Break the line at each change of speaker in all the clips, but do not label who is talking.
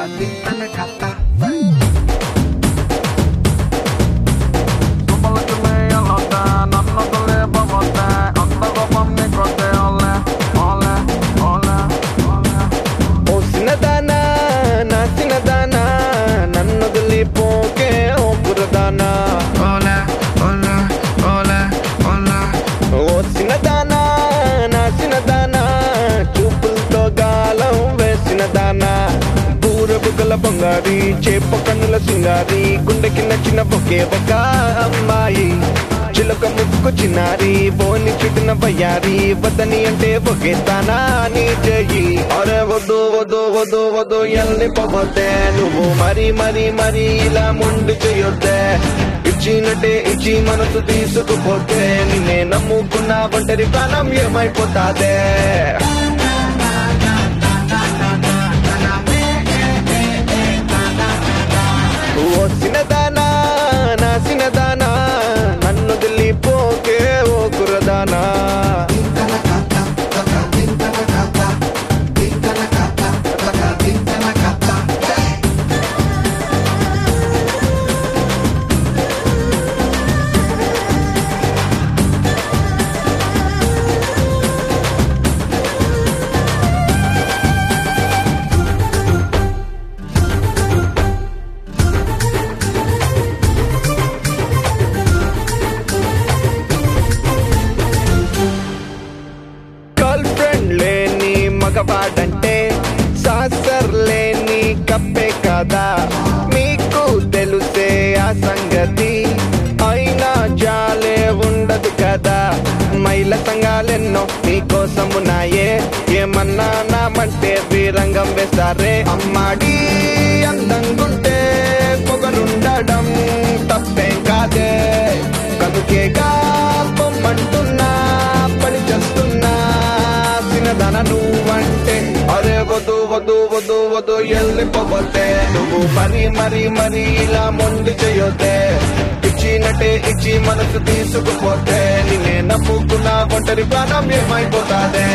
తింటన కథ
ఓ సినదానా నా సినదానా నన్ను వదిలిపోకే ఓ బురదానా ఓ సినదానా నా సినదానా చూపులతో గాలం వేసిన దానా బూర బుగ్గల బంగారి చేప కన్నుల సింగారి గుండెకి నచ్చిన ఒకే ఒక అమ్మాయి చిలక ముక్కు చిన్నారి బోని చుట్టిన బయ్యారి వద్దని అంటే ఒకే తానా నీ చెయ్యి అరే వద్దు వద్దు వద్దు వద్దు ఎల్లి పోతే నువ్వు మరి మరి మరి ఇలా ముందు చేయొద్దే ఇచ్చినట్టే ఇచ్చి మనసు తీసుకుపోతే నిన్నే నమ్ముకున్న ఒంటరి ప్రాణం ఏమైపోతాదే ఓ సినదానా నా సినదానా నన్ను దిల్లిపోకే ఓ కురదానా
తింటన కథ కథ తింటన కథ తింటన కథ కథ తింటన కథ
గర్ల్ ఫ్రెండ్ లేని మగవాడంటే సాసర్ లేని కప్పే కదా మీకు తెలుసే ఆ సంగతి అయినా జాలే ఉండదు కదా మైల సంఘాలెన్నో మీకోసమున్నాయే ఏమన్నా నామంటే వీరంగం వేస్తారే అమ్మాడి అందంగుంటే పొగరుండడం తప్పేం కాదే కనుకేగా పొమ్మంటున్నా పని చేస్తున్నా సినదన నువ్వంటే అరే వద్దు వద్దు వద్దు వద్దు వెళ్ళిపోతే నువ్వు మరి మరి మరి ఇలా మొండి చేయొద్దే ఇచ్చినట్టే ఇచ్చి మనసు తీసుకుపోతే నిన్నే నమ్ముకున్న ఒంటరి ప్రాణం ఏమైపోతాదే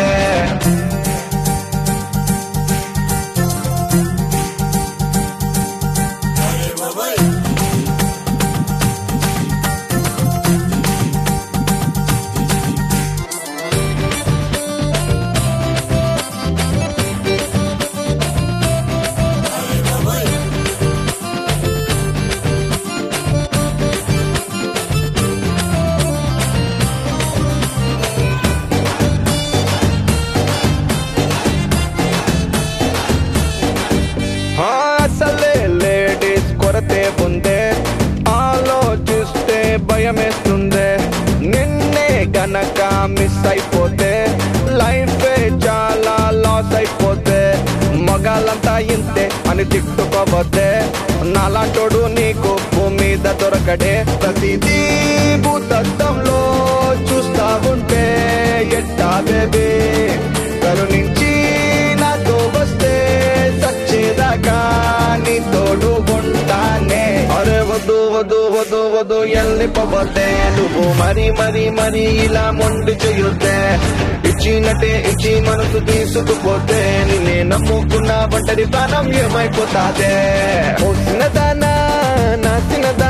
ఆ, అసలే లేడీస్ కొరతే ఉందే ఆలోచిస్తే భయమేస్తుందే నిన్నే గనక మిస్ అయిపోతే లైఫే చాలా లాస్ అయిపోతే మగాళ్ళంతా ఇంతే అని తిట్టుకోబోతే నాలాంటోడు నీకు భూమి మీద దొరకడే ప్రతిదీ భూతత్వంలో చూస్తా ఉంటే ఎట్టా బేబీ కరుణించి నాతో వస్తే సచ్చేదాకా నీ తోడు ఉంటానే అరే వద్దు వద్దు వద్దు వద్దు వెళ్ళిపోతే నువ్వు మరి మరి మరి ఇలా మొండి చేయొద్దే ఇచ్చినట్టే ఇచ్చి మనసు తీసుకుపోతే నిన్నే నమ్ముకున్న ఒంటరి ప్రాణం ఏమైపోతాదే ఓ సినదానా నా సినదానా